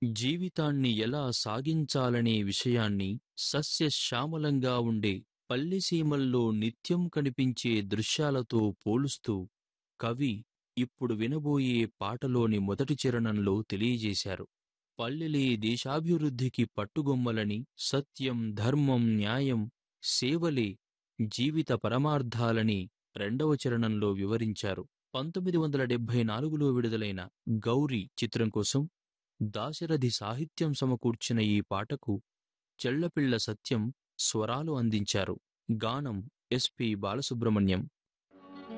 జీవితాన్ని ఎలా సాగించాలనే విషయాన్ని సస్యశ్యామలంగా ఉండే పల్లెసీమల్లో నిత్యం కనిపించే దృశ్యాలతో పోలుస్తూ కవి ఇప్పుడు వినబోయే పాటలోని మొదటి చరణంలో తెలియజేశారు పల్లెలే దేశాభివృద్ధికి పట్టుగొమ్మలని సత్యం ధర్మం న్యాయం సేవలే జీవిత పరమార్థాలని రెండవ చరణంలో వివరించారు పంతొమ్మిది వందల డెబ్బై నాలుగులో విడుదలైన గౌరీ చిత్రం కోసం దాశరథి సాహిత్యం సమకూర్చిన ఈ పాటకు చెళ్లపిళ్ల సత్యం స్వరాలు అందించారు గానం ఎస్పి బాలసుబ్రహ్మణ్యం